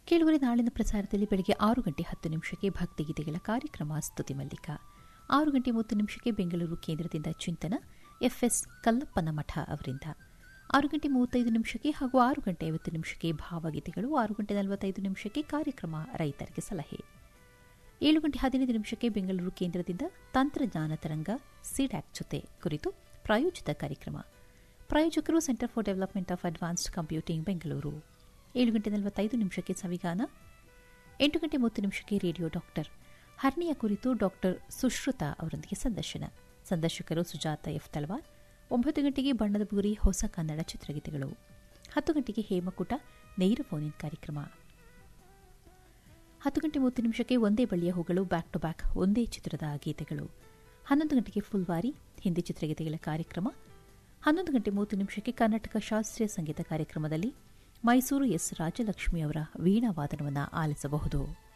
ಕೇಳುವರೆ ನಾಳಿನ ಪ್ರಸಾರದಲ್ಲಿ ಬೆಳಗ್ಗೆ ಆರು ಗಂಟೆ ಹತ್ತು ನಿಮಿಷಕ್ಕೆ ಭಕ್ತಿಗೀತೆಗಳ ಕಾರ್ಯಕ್ರಮ ಸ್ತುತಿ ಮಲ್ಲಿಕ ಆರು ಗಂಟೆ ಮೂವತ್ತು ನಿಮಿಷಕ್ಕೆ ಬೆಂಗಳೂರು ಕೇಂದ್ರದಿಂದ ಚಿಂತನ ಎಫ್ಎಸ್ ಕಲ್ಲಪ್ಪನ ಮಠ ಅವರಿಂದ ಆರು ಗಂಟೆ ಮೂವತ್ತೈದು ನಿಮಿಷಕ್ಕೆ ಹಾಗೂ ಆರು ಗಂಟೆ ಐವತ್ತು ನಿಮಿಷಕ್ಕೆ ಭಾವಗೀತೆಗಳು ಆರು ಗಂಟೆ ನಲವತ್ತೈದು ನಿಮಿಷಕ್ಕೆ ಕಾರ್ಯಕ್ರಮ ರೈತರಿಗೆ ಸಲಹೆ ಏಳು ಗಂಟೆ ಹದಿನೈದು ನಿಮಿಷಕ್ಕೆ ಬೆಂಗಳೂರು ಕೇಂದ್ರದಿಂದ ತಂತ್ರಜ್ಞಾನ ತರಂಗ ಸಿಡ್ಯಾಕ್ ಜೊತೆ ಕುರಿತು ಪ್ರಾಯೋಜಿತ ಕಾರ್ಯಕ್ರಮ ಪ್ರಾಯೋಜಕರು centre for development of advanced computing Bengaluru ಏಳು ಗಂಟೆ ನಲವತ್ತೈದು ನಿಮಿಷಕ್ಕೆ ಸವಿಗಾನ ಎಂಟು ಗಂಟೆ ಮೂವತ್ತು ನಿಮಿಷಕ್ಕೆ ರೇಡಿಯೋ ಡಾಕ್ಟರ್ ಹರ್ನಿಯ ಕುರಿತು ಡಾಕ್ಟರ್ ಸುಶ್ರುತಾ ಅವರೊಂದಿಗೆ ಸಂದರ್ಶನ ಸಂದರ್ಶಕರು ಸುಜಾತ ಎಫ್ ತಳವಾರ್ ಒಂಬತ್ತು ಗಂಟೆಗೆ ಬಣ್ಣದ ಬುಗುರಿ ಹೊಸ ಕನ್ನಡ ಚಿತ್ರಗೀತೆಗಳು ಹತ್ತು ಗಂಟೆಗೆ ಹೇಮಕೂಟ ನೇರ ಫೋನ್ ಕಾರ್ಯಕ್ರಮ ಹತ್ತು ಗಂಟೆ ಮೂವತ್ತು ನಿಮಿಷಕ್ಕೆ ಒಂದೇ ಬಳ್ಳಿಯ ಹೂಗಳು ಬ್ಯಾಕ್ ಟು ಬ್ಯಾಕ್ ಒಂದೇ ಚಿತ್ರದ ಗೀತೆಗಳು ಹನ್ನೊಂದು ಗಂಟೆಗೆ ಫುಲ್ವಾರಿ ಹಿಂದಿ ಚಿತ್ರಗೀತೆಗಳ ಕಾರ್ಯಕ್ರಮ ಹನ್ನೊಂದು ಗಂಟೆ ಮೂವತ್ತು ನಿಮಿಷಕ್ಕೆ ಕರ್ನಾಟಕ ಶಾಸ್ತ್ರೀಯ ಸಂಗೀತ ಕಾರ್ಯಕ್ರಮದಲ್ಲಿ ಮೈಸೂರು ಎಸ್ ರಾಜಲಕ್ಷ್ಮಿ ಅವರ ವೀಣಾ ವಾದನವನ್ನು ಆಲಿಸಬಹುದು